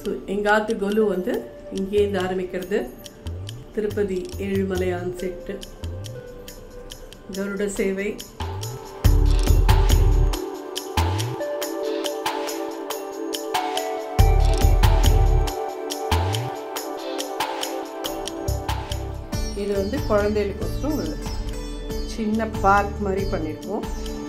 so எங்காத்து கொலு வந்து இங்கேருந்து ஆரம்பிக்கிறது திருப்பதி ஏழுமலையான் செட்டு கருட சேவை இது வந்து குழந்தைகளுக்கோசரம் ஒரு சின்ன பார்க் மாதிரி பண்ணியிருக்கோம்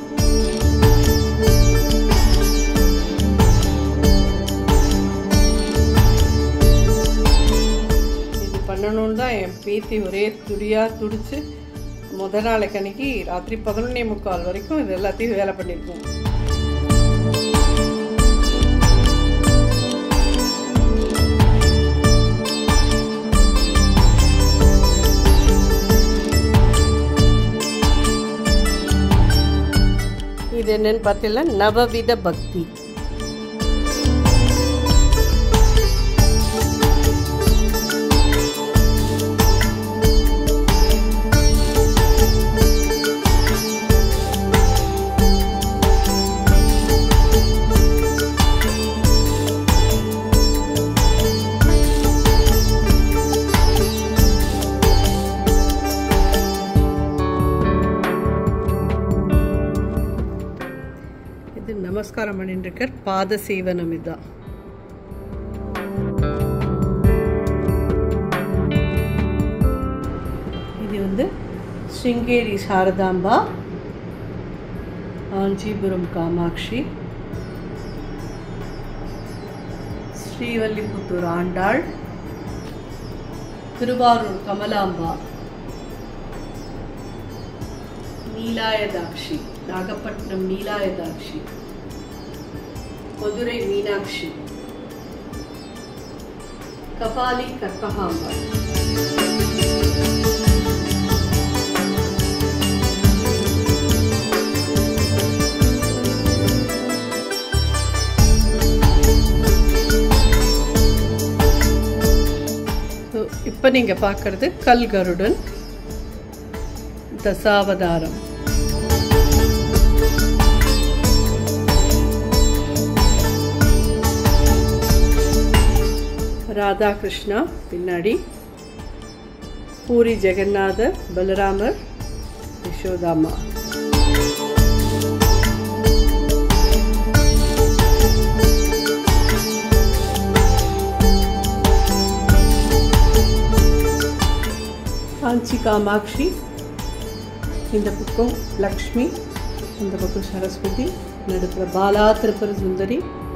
இது பண்ணணும்னு தான் என் பேத்தி ஒரே துடியாக துடிச்சு முத நாளைக்கு அன்னைக்கு ராத்திரி பதினொன்னே முக்கால் வரைக்கும் இது எல்லாத்தையும் வேலை பண்ணியிருக்கோம் இது என்னன்னு பார்த்தீங்கன்னா நவவித பக்தி இது நமஸ்காரம் பண்ணிட்டு இருக்கார் பாத சேவனம் இதுதான் இது வந்து ஸ்ருங்கேரி சாரதாம்பா காஞ்சிபுரம் காமாட்சி ஸ்ரீவல்லிபுத்தூர் ஆண்டாள் திருவாரூர் கமலாம்பா நீலாயதாட்சி நாகப்பட்டினம் நீலாயதாட்சி மதுரை மீனாட்சி கபாலி கற்பகாம்பாள் இப்போ நீங்கள் பார்க்குறது கல்கருடன் தசாவதாரம் ராதாகிருஷ்ணா பின்னாடி பூரி ஜெகநாதர் பலராமர் யசோதாமா காஞ்சி காமாட்சி இந்த பக்கம் லக்ஷ்மி இந்த பக்கம் சரஸ்வதி நடுப்புற பாலா திருப்பர சுந்தரி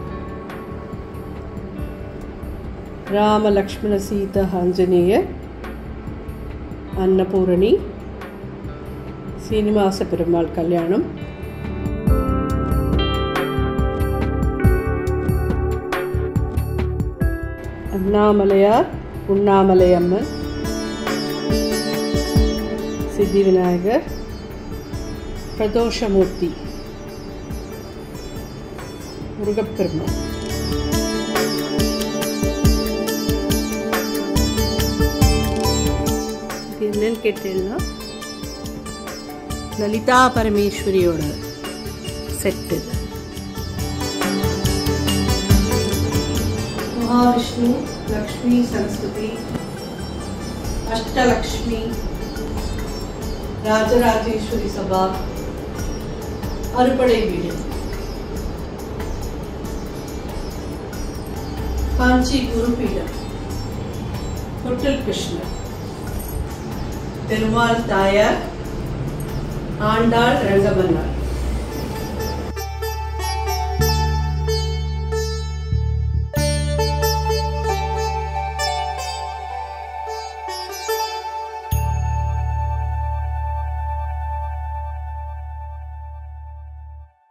ராம லக்ஷ்மண சீத ஆஞ்சநேய அன்னபூரணி சீனிவாச பெருமாள் கல்யாணம் அண்ணாமலையார் உண்ணாமலை அம்மன் சித்தி விநாயகர் பிரதோஷமூர்த்தி முருகப்பெருமான் இது என்னன்னு கேட்டீங்கன்னா லலிதா பரமேஸ்வரியோட செட்டு மகாவிஷ்ணு லக்ஷ்மி சரஸ்வதி அஷ்டலக்ஷ்மி ராஜராஜேஸ்வரி சபா அறுபடை வீடு காஞ்சி குருபீடம் தொட்டில் கிருஷ்ணர் பெருமாள் தாயார் ஆண்டாள் ரங்கமன்னார்